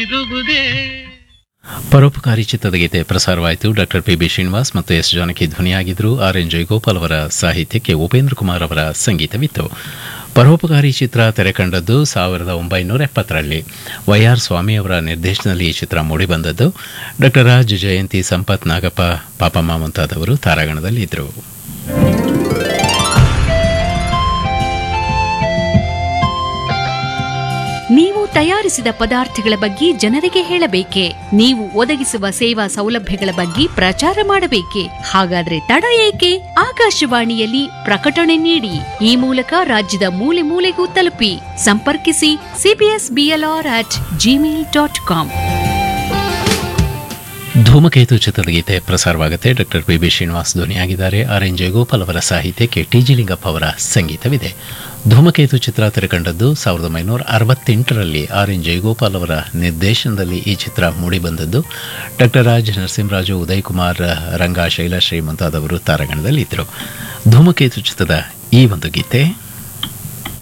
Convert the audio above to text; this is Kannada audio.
ಇರುವುದೇ ಪರೋಪಕಾರಿ ಚಿತ್ರದ ಗೀತೆ ಪ್ರಸಾರವಾಯಿತು ಡಾಕ್ಟರ್ ಪಿ ಬಿ ಶ್ರೀನಿವಾಸ್ ಮತ್ತು ಎಸ್ ಜಾನಕಿ ಧ್ವನಿಯಾಗಿದ್ದರು ಆರ್ ಎನ್ ಜಯಗೋಪಾಲ್ ಅವರ ಸಾಹಿತ್ಯಕ್ಕೆ ಉಪೇಂದ್ರ ಕುಮಾರ್ ಅವರ ಸಂಗೀತವಿತ್ತು ಪರೋಪಕಾರಿ ಚಿತ್ರ ತೆರೆ ಕಂಡದ್ದು ಸಾವಿರದ ಒಂಬೈನೂರ ಎಪ್ಪತ್ತರಲ್ಲಿ ವೈ ಆರ್ ಸ್ವಾಮಿ ಅವರ ನಿರ್ದೇಶನದಲ್ಲಿ ಈ ಚಿತ್ರ ಮೂಡಿಬಂದದ್ದು ಡಾಕ್ಟರ್ ರಾಜ್ ಜಯಂತಿ ಸಂಪತ್ ನಾಗಪ್ಪ ಪಾಪಮ್ಮ ಮುಂತಾದವರು ತಾರಾಗಣದಲ್ಲಿ ಇದ್ದರು ನೀವು ತಯಾರಿಸಿದ ಪದಾರ್ಥಗಳ ಬಗ್ಗೆ ಜನರಿಗೆ ಹೇಳಬೇಕೆ ನೀವು ಒದಗಿಸುವ ಸೇವಾ ಸೌಲಭ್ಯಗಳ ಬಗ್ಗೆ ಪ್ರಚಾರ ಮಾಡಬೇಕೆ ಹಾಗಾದ್ರೆ ತಡ ಏಕೆ ಆಕಾಶವಾಣಿಯಲ್ಲಿ ಪ್ರಕಟಣೆ ನೀಡಿ ಈ ಮೂಲಕ ರಾಜ್ಯದ ಮೂಲೆ ಮೂಲೆಗೂ ತಲುಪಿ ಸಂಪರ್ಕಿಸಿ CBS BLR at gmail dot com Dhoomaketu ಚಿತ್ರದ ಗೀತೆ ಪ್ರಸಾರವಾಗುತ್ತೆ ಡಾಕ್ಟರ್ ಪಿ ಬಿ ಶ್ರೀನಿವಾಸ್ ಧ್ವನಿಯಾಗಿದ್ದಾರೆ ಆರ್ ಎನ್ ಜಯಗೋಪಾಲ್ ಅವರ ಸಾಹಿತ್ಯಕ್ಕೆ ಟಿ ಜಿ ಲಿಂಗಪ್ಪ ಅವರ ಸಂಗೀತವಿದೆ ಧೂಮಕೇತು ಚಿತ್ರ ತೆರೆಕಂಡದ್ದು ಸಾವಿರದ ಒಂಬೈನೂರ ಅರವತ್ತೆಂಟರಲ್ಲಿ ಆರ್ ಎನ್ ಜಯಗೋಪಾಲ್ ಅವರ ನಿರ್ದೇಶನದಲ್ಲಿ ಈ ಚಿತ್ರ ಮೂಡಿಬಂದದ್ದು ಡಾಕ್ಟರ್ ರಾಜ್ ನರಸಿಂಹರಾಜು ಉದಯ್ ಕುಮಾರ್ ರಂಗ ಶೈಲಶ್ರೀ ಮುಂತಾದವರು ತಾರಾಗಣದಲ್ಲಿ ಇದ್ದರು ಧೂಮಕೇತು ಚಿತ್ರದ ಈ ಒಂದು ಗೀತೆ